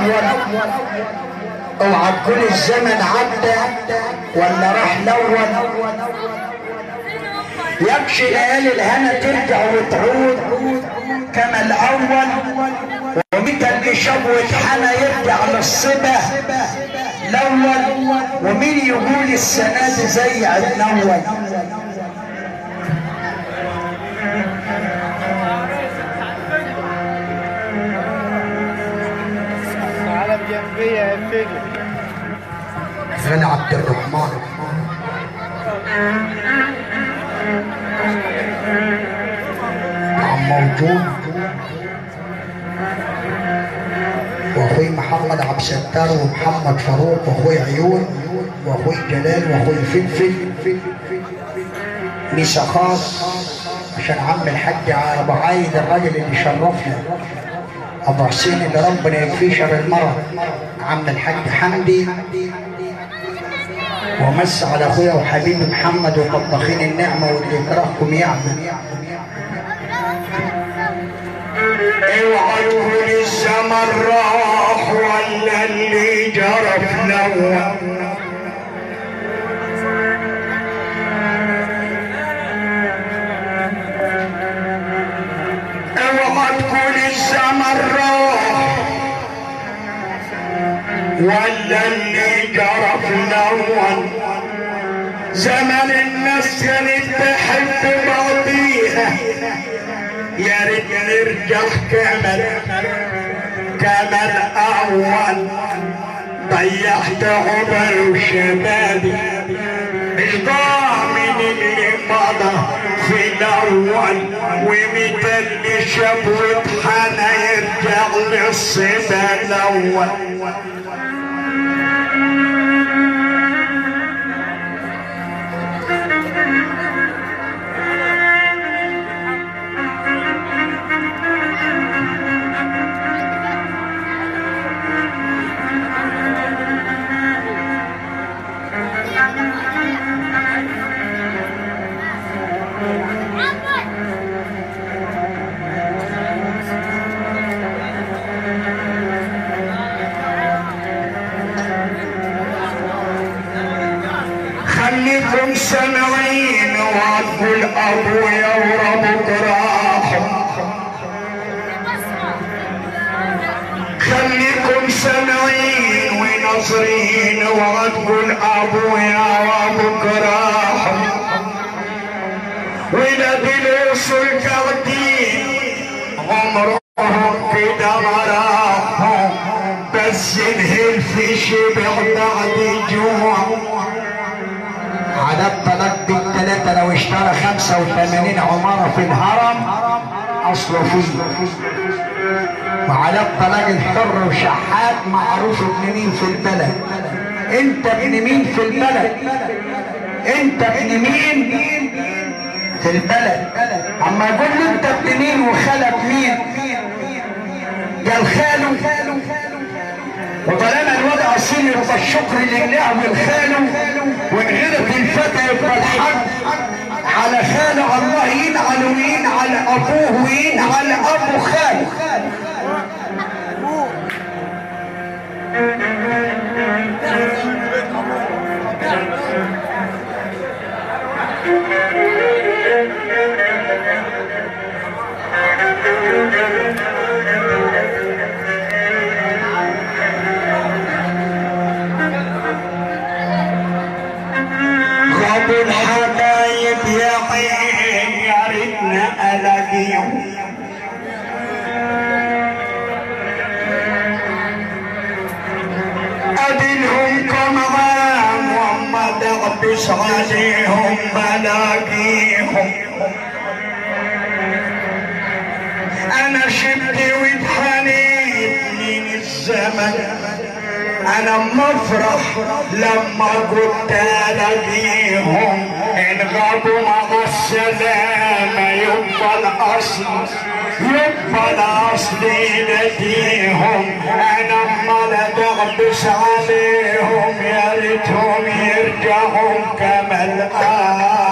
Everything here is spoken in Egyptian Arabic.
الاول اوعى تقول الزمن عدى ولا راح الاول يكشي ليالي الهنا ترجع وتعود كما الاول ومتى اللي شاب واتحنى يرجع للصبا الاول ومين يقول السنه دي زي عدنا اول على بجنبية يا فيلم غنى عبد الرحمن عم موجود واخوي محمد عبد الستار ومحمد فاروق واخوي عيون واخوي جلال واخوي فلفل ميسا خاص عشان عم الحاج ابو عايد الراجل اللي شرفنا ابو حسين اللي ربنا يكفيه شر المرض عم الحاج حمدي ومس على اخويا وحبيبي محمد وطباخين النعمه واللي يكرهكم يعمل اوعى تقول الزمن راح ولا اللي جرى في الاول اوعى تقول الزمن راح ولا اللي جرى في الاول زمن الناس كانت تحب بعضيها يا ريت نرجع كمل كمل اول ضيعت عمر وشبابي مش ضامن اللي مضى في الاول ومتى اللي شاف واتحنى يرجع للصبا الاول خليكم سامعين وعدوا ابويا وربك راحوا خليكم سامعين وناظرين وعدوا ابويا وربك راحوا ولاد الوصول قاعدين عمرهم كده ما راحوا بس الهل في شبع بعد جوع على الطلاق بالثلاثة لو اشترى 85 عمارة في الهرم أصله فيه وعلى الطلاق الحر وشحات معروف ابن مين في البلد انت ابن مين في البلد انت ابن مين في البلد اما يقول له انت ابن مين وخالك مين قال خاله وطالما الوضع اصيل يبقى الشكر لله والخاله وان غيرت الفتى يبقى الحق على خاله الله ينعل وينعل ابوه وينعل ابو خاله غابوا الحبايب يا عين يا ريتنا الاقيهم قابلهم كم عام وما دعبس عليهم بلاقيهم انا شبت واتحنيت من الزمن انا مفرح لما قلت الاقيهم ان غابوا مع السلامة يبقى الاصل يبقى الاصل لديهم انا امال ادغبس عليهم يا ريتهم يرجعوا كما الان